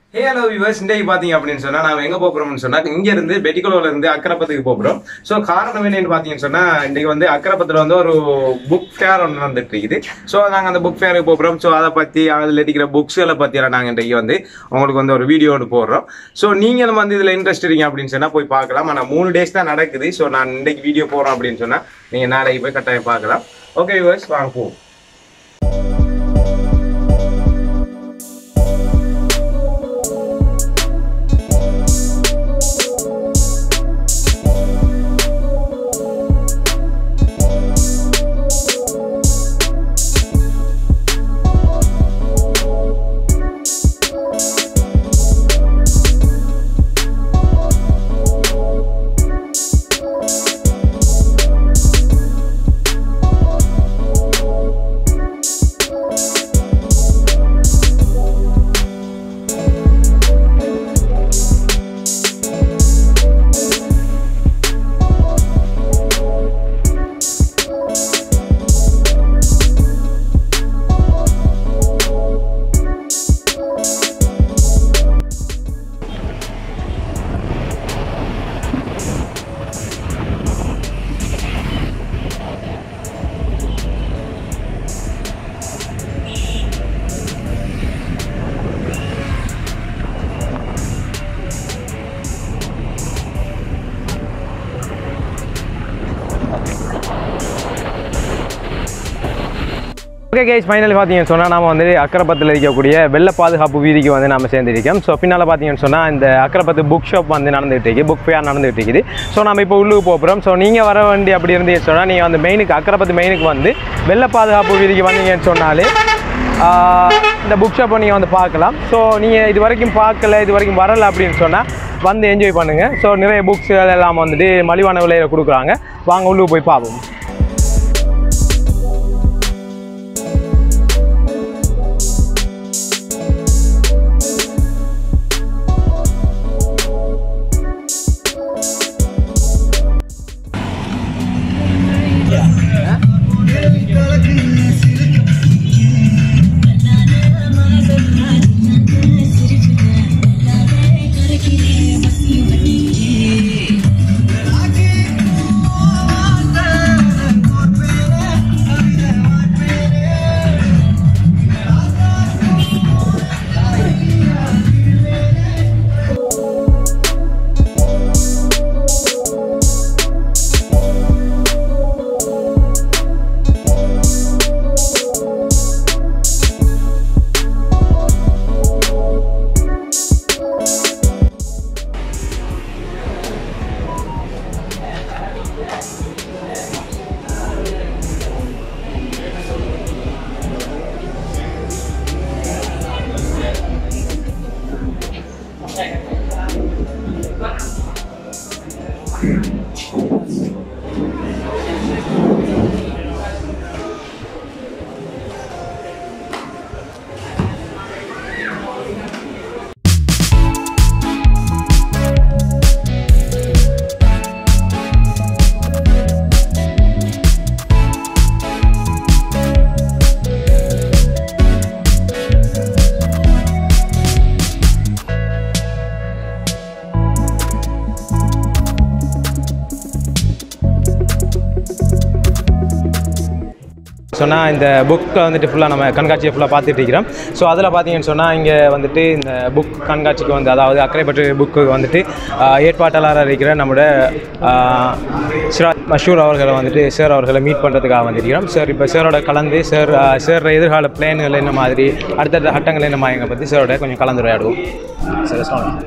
hey hello viewers இன்றைக்கு பார்த்தீங்க அப்படின்னு சொன்னா நாம எங்க போறோம்னு சொன்னா இங்க இருந்து பெட்டிக்குளோல இருந்து அக்கரப்பத்துக்கு போறோம் ஸோ காரணம் என்னன்னு பார்த்தீங்கன்னு சொன்னா இன்னைக்கு வந்து அக்கரப்பத்துல வந்து ஒரு புக் ஃபேர் ஒன்று நடந்துட்டு இருக்குது ஸோ நாங்க அந்த புக் ஃபேருக்கு போறோம் ஸோ அதை பத்தி அதில் இருக்கிற புக்ஸ்களை பத்தி எல்லாம் நாங்க இன்றைக்கு வந்து உங்களுக்கு வந்து ஒரு வீடியோ ஒன்று போடுறோம் ஸோ நீங்களும் வந்து இதுல இன்ட்ரெஸ்ட் இருக்கீங்க அப்படின்னு சொன்னா போய் பார்க்கலாம் ஆனா மூணு டேஸ் தான் நடக்குது ஸோ நான் இன்றைக்கு வீடியோ போறோம் அப்படின்னு சொன்னா நீங்க நாளைக்கு போய் கட்டாயம் பார்க்கலாம் ஓகே வியூவர்ஸ் வாங்க போவோம் ஓகே கேஸ் ஃபைனல் பார்த்தீங்கன்னு சொன்னால் நாம வந்து அக்கரப்பத்தில் இருக்கக்கூடிய வெள்ள பாதுகாப்பு வீதிக்கு வந்து நாம சேர்ந்துருக்கோம் ஸோ பின்னால் பார்த்தீங்கன்னு சொன்னால் இந்த அக்கரப்பத்து புக் ஷாப் வந்து நடந்துகிட்டு இருக்கு புக் ஃபேர் நடந்துகிட்டு இருக்குது ஸோ நம்ம இப்போ உள்ளுக்கு போகிறோம் ஸோ நீங்கள் வர வேண்டி அப்படி இருந்தீங்க சொன்னால் நீங்கள் அந்த மெயினுக்கு அக்கரப்பத்து மெயினுக்கு வந்து வெள்ள பாதுகாப்பு வீதிக்கு வந்தீங்கன்னு சொன்னாலே ஆஹ், இந்த புக் ஷாப்பை நீங்கள் வந்து பார்க்கலாம் ஸோ நீங்கள் இது வரைக்கும் பார்க்கல இது வரைக்கும் வரல அப்படின்னு சொன்னால் வந்து என்ஜாய் பண்ணுங்கள் ஸோ நிறைய புக்ஸ்கள் எல்லாம் வந்துட்டு மலிவான விலையில் கொடுக்குறாங்க வாங்க உள்ளுக்கு போய் பார்ப்போம் சொன்னால் இந்த புக்கை வந்துட்டு ஃபுல்லாக நம்ம கண்காட்சியை ஃபுல்லாக பார்த்துட்டு இருக்கிறோம் ஸோ அதில் பார்த்தீங்கன்னு சொன்னால் இங்கே வந்துட்டு இந்த புக் கண்காட்சிக்கு வந்து அதாவது அக்கறைப்பட்டு புக்கு வந்துட்டு ஆஹ், ஏற்பாட்டாளராக இருக்கிற நம்மளோட ஆஹ், சிராஜ் மஷூர் அவர்களை வந்துட்டு சார் அவர்களை மீட் பண்ணுறதுக்காக வந்திருக்கிறோம் சார் இப்போ சாரோட கலந்து சார் சார் எதிர்கால பிளான்கள் என்ன மாதிரி அடுத்தடுத்த கட்டங்கள் என்ன மாதிரிங்க பற்றி சாரோட கொஞ்சம் கலந்துரையாடுவோம் சார் சொல்லுங்கள்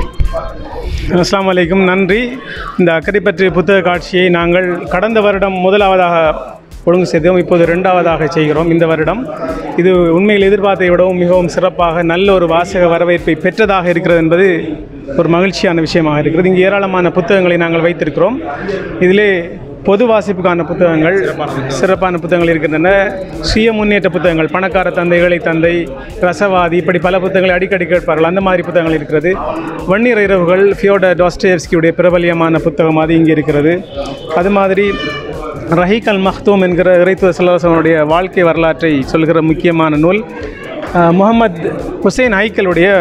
அஸ்ஸலாமு அலைக்கும் நன்றி இந்த அக்கறை பற்றிய புத்தக காட்சியை நாங்கள் கடந்த வருடம் முதலாவதாக ஒழுங்கு செய்தோம் இப்போது இரண்டாவதாக செய்கிறோம் இந்த வருடம் இது உண்மையில் எதிர்பார்த்தை விடவும் மிகவும் சிறப்பாக நல்ல ஒரு வாசக வரவேற்பை பெற்றதாக இருக்கிறது என்பது ஒரு மகிழ்ச்சியான விஷயமாக இருக்கிறது இங்கு ஏராளமான புத்தகங்களை நாங்கள் வைத்திருக்கிறோம் இதிலே பொது வாசிப்புக்கான புத்தகங்கள் சிறப்பான புத்தகங்கள் இருக்கின்றன சுய முன்னேற்ற புத்தகங்கள் பணக்கார தந்தை ஏழை தந்தை ரசவாதி இப்படி பல புத்தகங்களை அடிக்கடி கேட்பார்கள் அந்த மாதிரி புத்தகங்கள் இருக்கிறது வன்னியர் இரவுகள் ஃபியோட டாஸ்டேவ்ஸ்கியுடைய பிரபல்யமான புத்தகம் அது இங்கே இருக்கிறது அது மாதிரி ரஹீக் அல் மஹ்தூம் என்கிற இறைத்துவ சல்லாசனுடைய வாழ்க்கை வரலாற்றை சொல்கிற முக்கியமான நூல் அஹ், முகமது ஹுசைன் ஹைக்கலுடைய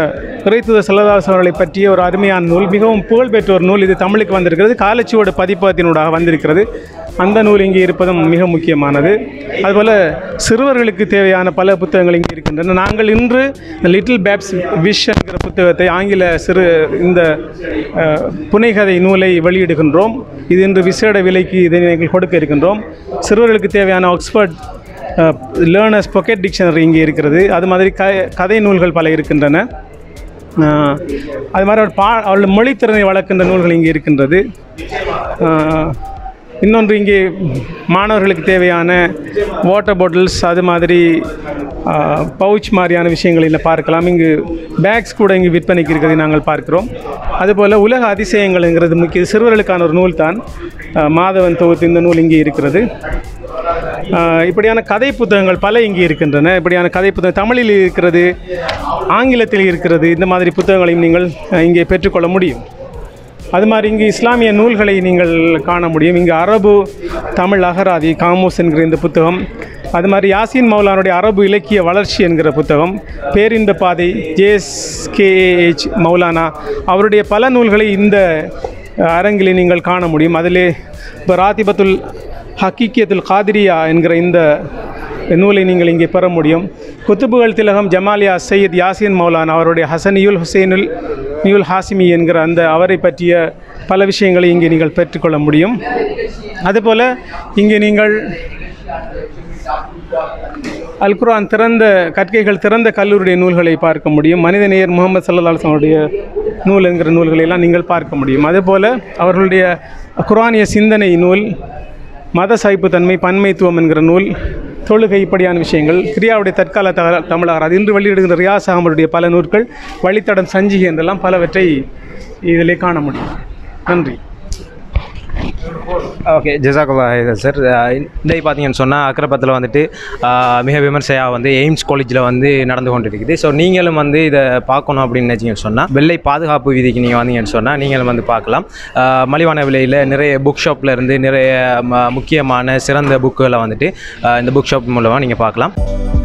இறைத்துத செல்லதாஸ் அவர்களை பற்றிய ஒரு அருமையான நூல் மிகவும் புகழ்பெற்ற ஒரு நூல் இது தமிழுக்கு வந்திருக்கிறது காலச்சுவடு பதிப்பகத்தினூடாக வந்திருக்கிறது அந்த நூல் இங்கே இருப்பதும் மிக முக்கியமானது அதுபோல் சிறுவர்களுக்கு தேவையான பல புத்தகங்கள் இங்கே இருக்கின்றன நாங்கள் இன்று லிட்டில் பேப்ஸ் விஷ் என்கிற புத்தகத்தை ஆங்கில சிறு இந்த அஹ், புனைகதை நூலை வெளியிடுகின்றோம் இது இன்று விசேட விலைக்கு இதை நாங்கள் கொடுக்க இருக்கின்றோம் சிறுவர்களுக்கு தேவையான ஆக்ஸ்போர்ட் லேர்னர்ஸ் பொக்கெட் டிக்ஷனரி இங்கே இருக்கிறது அது மாதிரி க கதை நூல்கள் பல இருக்கின்றன அஹ், அது மாதிரி அவர் பா அவள் மொழித்திறனை வளர்க்கின்ற நூல்கள் இங்கே இருக்கின்றது அஹ், இன்னொன்று இங்கே மாணவர்களுக்கு தேவையான வாட்டர் பாட்டில்ஸ் அது மாதிரி பவுச் மாதிரியான விஷயங்களை இதில் பார்க்கலாம் இங்கு பேக்ஸ் கூட இங்கு விற்பனைக்கு இருக்கிறதை நாங்கள் பார்க்கிறோம் அதுபோல் உலக அதிசயங்கள்ங்கிறது முக்கிய சிறுவர்களுக்கான ஒரு நூல் தான் அஹ், மாதவன் தொகுத்து இந்த நூல் இங்கே இருக்கிறது ஆஹ் இப்படியான கதை புத்தகங்கள் பல இங்கே இருக்கின்றன இப்படியான கதை புத்தகம் தமிழில் இருக்கிறது ஆங்கிலத்தில் இருக்கிறது இந்த மாதிரி புத்தகங்களையும் நீங்கள் அஹ், இங்கே பெற்றுக்கொள்ள முடியும் அது மாதிரி இங்கு இஸ்லாமிய நூல்களை நீங்கள் காண முடியும் இங்கு அரபு தமிழ் அகராதி காமோஸ் என்கிற இந்த புத்தகம் அது மாதிரி யாசின் மௌலானுடைய அரபு இலக்கிய வளர்ச்சி என்கிற புத்தகம் பேரின்ப பாதை ஜேஎஸ்கேஏஹெச் மௌலானா அவருடைய பல நூல்களை இந்த அஹ், அரங்கிலே நீங்கள் காண முடியும் அதிலே இப்போ ராதிபத்துல் ஹக்கீக்கியத்துல் காதிரியா என்கிற இந்த நூலை நீங்கள் இங்கே பெற முடியும் குத்துபுகள் திலகம் ஜமாலியா சையத் யாசின் மௌலானா அவருடைய ஹசனியுல் ஹுசைனுல் நியுல் ஹாசிமி என்கிற அந்த அவரை பற்றிய பல விஷயங்களை இங்கே நீங்கள் பெற்றுக்கொள்ள முடியும் அதுபோல் இங்கே நீங்கள் அல் குர்ஆன் திறந்த கற்கைகள் திறந்த கல்லூரியுடைய நூல்களை பார்க்க முடியும் மனிதநேயர் முகமது சல்லல்லாஹு அவருடைய நூல் என்கிற நூல்களை எல்லாம் நீங்கள் பார்க்க முடியும் அதுபோல் அவர்களுடைய குர்ஆனிய சிந்தனை நூல் மத சாய்ப்புத்தன்மை பன்மைத்துவம் என்கிற நூல் தொழுகை இப்படியான விஷயங்கள் கிரியாவுடைய தற்கால த தமிழார் அது இன்று வெளியிடுகின்ற ரியாஸ் அகமதுடைய பல நூல்கள் வழித்தடம் சஞ்சிகை என்றெல்லாம் பலவற்றை இதிலே காண முடியும் நன்றி ஓகே ஜெசாக்குல்லா சார் இந்த பார்த்தீங்கன்னு சொன்னால் அக்கரப்பத்தில் வந்துட்டு ஆஹ், மிக விமர்சையாக வந்து எய்ம்ஸ் காலேஜில் வந்து நடந்து கொண்டு இருக்குது ஸோ நீங்களும் வந்து இதை பார்க்கணும் அப்படின்னு நினச்சிங்கன்னு சொன்னால் வெள்ளை பாதுகாப்பு விதிக்கு நீங்கள் வந்தீங்கன்னு சொன்னால் நீங்களும் வந்து பார்க்கலாம் ஆஹ், மலிவான விலையில் நிறைய புக் ஷாப்பில் இருந்து நிறைய ம- முக்கியமான சிறந்த புக்குகளை வந்துட்டு ஆஹ், இந்த புக் ஷாப் மூலமாக நீங்கள் பார்க்கலாம்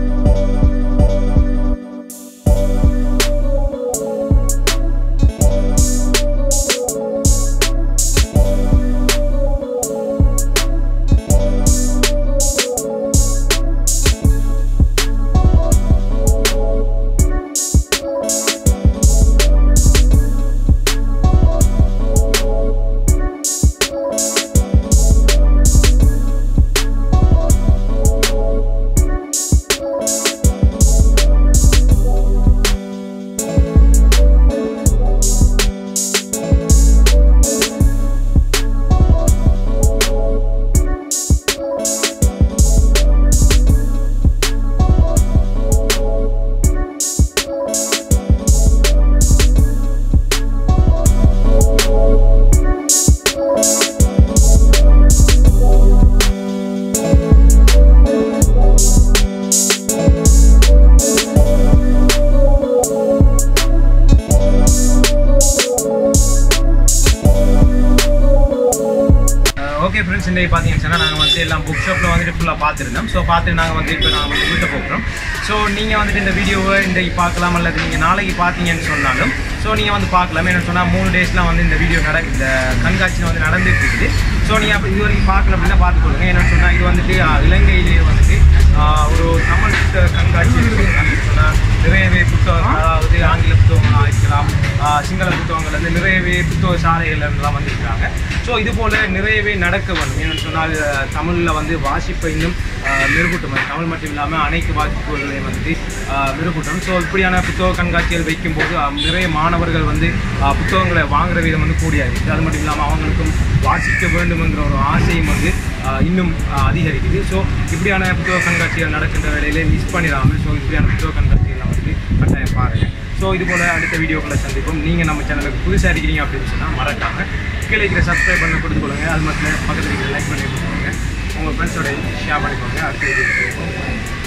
ஓகே ஃப்ரெண்ட்ஸ் இன்றைக்கு பார்த்தீங்கன்னு சொன்னால் நாங்கள் வந்து எல்லாம் புக் ஷாப்பில் வந்துட்டு ஃபுல்லாக பார்த்துருந்தோம் ஸோ பார்த்துட்டு நாங்கள் வந்து இப்போ நாங்கள் வந்து வீட்டை போகிறோம் ஸோ நீங்கள் வந்துட்டு இந்த வீடியோவை இன்றைக்கு பார்க்கலாம் அல்லது நீங்கள் நாளைக்கு பார்த்தீங்கன்னு சொன்னாலும் ஸோ நீங்கள் வந்து பார்க்கலாம் என்ன சொன்னால் மூணு டேஸ்லாம் வந்து இந்த வீடியோ நட இந்த கண்காட்சி வந்து நடந்துட்டு இருக்குது ஸோ நீங்கள் அப்போ இது வரைக்கும் பார்க்கல அப்படின்னா பார்த்துக்கொள்ளுங்க என்னென்னு சொன்னால் இது வந்துட்டு ஆஹ், இலங்கையிலேயே வந்துட்டு ஆஹ், ஒரு தமிழ் புத்தக கண்காட்சி இருக்குது அப்படின்னு சொன்னால் நிறையவே புத்தகம் அதாவது ஆங்கில புத்தகங்களாக இருக்கலாம் ஆஹ், சிங்கள புத்தகங்கள் வந்து நிறையவே புத்தக சாலைகள் எல்லாம் வந்திருக்கிறாங்க ஸோ இது போல் நிறையவே நடக்க வேண்டும் ஏன்னு சொன்னால் தமிழில் வந்து வாசிப்பை இன்னும் ஆஹ், மெருகூட்டும் தமிழ் மட்டும் இல்லாமல் அனைத்து வாசிப்புகளையும் வந்துட்டு ஆஹ், மெருகூட்டணும் ஸோ இப்படியான புத்தக கண்காட்சிகள் வைக்கும்போது ஆஹ், நிறைய மாணவர்கள் வந்து ஆஹ், புத்தகங்களை வாங்குற விதம் வந்து கூடியா இருக்குது அது மட்டும் இல்லாமல் அவங்களுக்கும் வாசிக்க வேண்டும் என்ற ஒரு ஆசையும் வந்து ஆஹ், இன்னும் ஆஹ், அதிகரிக்குது ஸோ இப்படியான புத்தக கண்காட்சிகள் நடக்கின்ற வேலையிலே மிஸ் பண்ணிடாமல் ஸோ இப்படியான புத்தக கண்காட்சிகளை வந்துட்டு கட்டாயம் பாருங்கள் ஸோ இது போல் அடுத்த வீடியோக்களை சந்திப்போம் நீங்கள் நம்ம சேனலுக்கு புதுசாக இருக்கிறீங்க அப்படின்னு சொன்னால் மறக்காமல் கீழே இருக்கிற சப்ஸ்கிரைப் பண்ண கொடுத்துக்கொள்ளுங்க அது மட்டும் இல்லை பக்கத்தில் இருக்கிற லைக் பண்ணி கொடுத்துக்கோங்க உங்கள் ஃப்ரெண்ட்ஸோட ஷேர் பண்ணிக்கோங்க அடுத்த வீடியோ